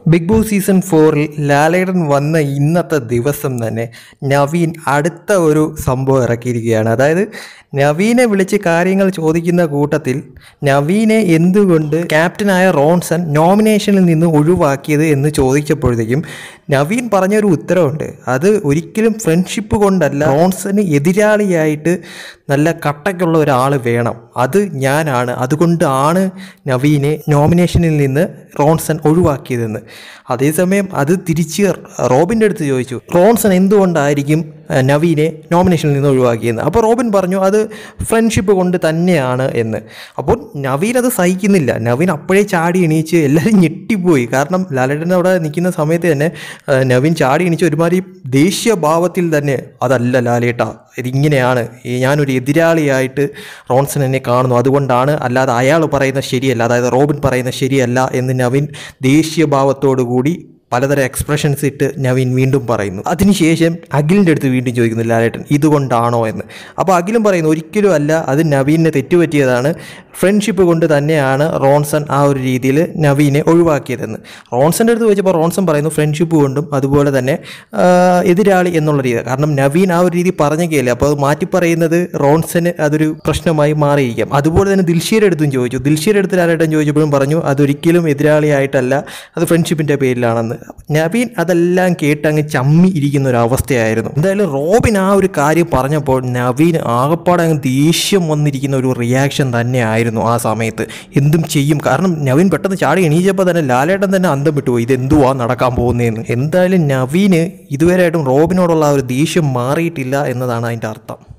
big boss season ഫോറിൽ ലാലേട്ടൻ വന്ന ഇന്നത്തെ ദിവസം തന്നെ നവീൻ അടുത്ത ഒരു സംഭവം ഇറക്കിയിരിക്കുകയാണ് അതായത് നവീനെ വിളിച്ച് കാര്യങ്ങൾ ചോദിക്കുന്ന കൂട്ടത്തിൽ നവീനെ എന്തുകൊണ്ട് ക്യാപ്റ്റനായ റോൺസൺ നോമിനേഷനിൽ നിന്ന് ഒഴിവാക്കിയത് എന്ന് ചോദിച്ചപ്പോഴത്തേക്കും നവീൻ പറഞ്ഞൊരു ഉത്തരവുണ്ട് അത് ഒരിക്കലും ഫ്രണ്ട്ഷിപ്പ് കൊണ്ടല്ല റോൺസന് എതിരാളിയായിട്ട് നല്ല കട്ടയ്ക്കുള്ള ഒരാൾ വേണം അത് ഞാനാണ് അതുകൊണ്ടാണ് നവീനെ നോമിനേഷനിൽ നിന്ന് റോൺസൺ ഒഴിവാക്കിയതെന്ന് അതേസമയം അത് തിരിച്ച് റോബിൻ്റെ അടുത്ത് ചോദിച്ചു റോൺസൺ എന്തുകൊണ്ടായിരിക്കും അഹ്, നവീനെ നോമിനേഷനിൽ നിന്ന് ഒഴിവാക്കിയെന്ന് അപ്പോൾ റോബിൻ പറഞ്ഞു അത് ഫ്രണ്ട്ഷിപ്പ് കൊണ്ട് തന്നെയാണ് എന്ന് അപ്പോൾ നവീൻ അത് സഹിക്കുന്നില്ല നവീൻ അപ്പോഴേ ചാടി എണീച്ച് എല്ലാവരും ഞെട്ടിപ്പോയി കാരണം ലാലേട്ടൻ അവിടെ നിൽക്കുന്ന സമയത്ത് തന്നെ അഹ്, നവീൻ ചാടി എണീച്ച് ഒരുമാതിരി ദേശീയ ഭാവത്തിൽ തന്നെ അതല്ല ലാലേട്ട ഇതിങ്ങനെയാണ് ഈ ഞാനൊരു എതിരാളിയായിട്ട് റോൺസൺ എന്നെ കാണുന്നു അതുകൊണ്ടാണ് അല്ലാതെ അയാൾ പറയുന്നത് ശരിയല്ല അതായത് റോബിൻ പറയുന്നത് ശരിയല്ല എന്ന് നവീൻ ദേശീയ ഭാവത്തോടു കൂടി പലതരം എക്സ്പ്രഷൻസ് ഇട്ട് നവീൻ വീണ്ടും പറയുന്നു അതിനുശേഷം അഖിലിൻ്റെ അടുത്ത് വീണ്ടും ചോദിക്കുന്നു ലാലേട്ടൻ ഇതുകൊണ്ടാണോ എന്ന് അപ്പോൾ അഖിലും പറയുന്നു ഒരിക്കലും അല്ല അത് നവീനെ തെറ്റുപറ്റിയതാണ് ഫ്രണ്ട്ഷിപ്പ് കൊണ്ട് തന്നെയാണ് റോൺസൺ ആ ഒരു രീതിയിൽ നവീനെ ഒഴിവാക്കിയതെന്ന് റോൺസൻ്റെ അടുത്ത് ചോദിച്ചപ്പോൾ റോൺസൺ പറയുന്നു ഫ്രണ്ട്ഷിപ്പ് കൊണ്ടും അതുപോലെ തന്നെ ആ, എതിരാളി എന്നുള്ള രീതി കാരണം നവീൻ ആ ഒരു രീതി പറഞ്ഞേക്കല്ലേ അപ്പോൾ അത് മാറ്റി പറയുന്നത് റോൺസന് അതൊരു പ്രശ്നമായി മാറിയിരിക്കാം അതുപോലെ തന്നെ ദിൽഷീരുടെ അടുത്തും ചോദിച്ചു ദിൽഷീരുടെ അടുത്ത് ലാലേട്ടൻ ചോദിച്ചപ്പോഴും പറഞ്ഞു അതൊരിക്കലും എതിരാളിയായിട്ടല്ല അത് ഫ്രണ്ട്ഷിപ്പിൻ്റെ പേരിലാണെന്ന് നവീൻ അതെല്ലാം കേട്ട് അങ്ങ് ചമ്മി ഇരിക്കുന്ന ഒരു അവസ്ഥയായിരുന്നു എന്തായാലും റോബിൻ ആ ഒരു കാര്യം പറഞ്ഞപ്പോൾ നവീൻ ആകപ്പാടെ അങ്ങ് ദേഷ്യം വന്നിരിക്കുന്ന ഒരു റിയാക്ഷൻ തന്നെയായിരുന്നു ആ സമയത്ത് എന്തും ചെയ്യും കാരണം നവീൻ പെട്ടെന്ന് ചാടി എണീച്ചപ്പോൾ തന്നെ ലാലേട്ടൻ തന്നെ അന്തം വിട്ടുപോയി ഇതെന്തുവാ നടക്കാൻ പോകുന്നതെന്ന് എന്തായാലും നവീന് ഇതുവരെയായിട്ടും റോബിനോടുള്ള ആ ഒരു ദേഷ്യം മാറിയിട്ടില്ല എന്നതാണ് അതിൻ്റെ അർത്ഥം